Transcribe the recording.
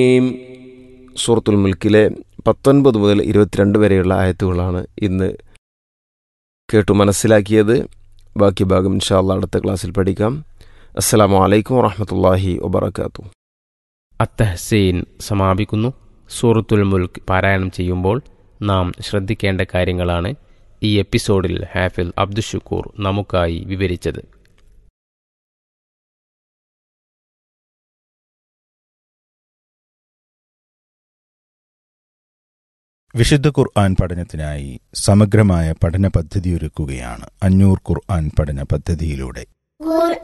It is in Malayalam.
സൂറത്തുൽ മുൽക്കിലെ പത്തൊൻപത് മുതൽ ഇരുപത്തിരണ്ട് വരെയുള്ള ആയത്തുകളാണ് ഇന്ന് കേട്ടു മനസ്സിലാക്കിയത് ബാക്കി ഭാഗം ഇൻഷാല്ല അടുത്ത ക്ലാസ്സിൽ പഠിക്കാം അസ്സലാമു അലൈക്കും വറഹമത്തല്ലാഹി വബർക്കാത്തു അത്തഹസീൻ സമാപിക്കുന്നു സൂറത്തുൽ മുൽക്ക് പാരായണം ചെയ്യുമ്പോൾ നാം ശ്രദ്ധിക്കേണ്ട കാര്യങ്ങളാണ് ഈ എപ്പിസോഡിൽ ഹാഫിൽ അബ്ദുഷുക്കൂർ നമുക്കായി വിവരിച്ചത് വിശുദ്ധ ഖുർആൻ പഠനത്തിനായി സമഗ്രമായ പഠന പദ്ധതി ഒരുക്കുകയാണ് അഞ്ഞൂർ ഖുർആൻ പഠന പദ്ധതിയിലൂടെ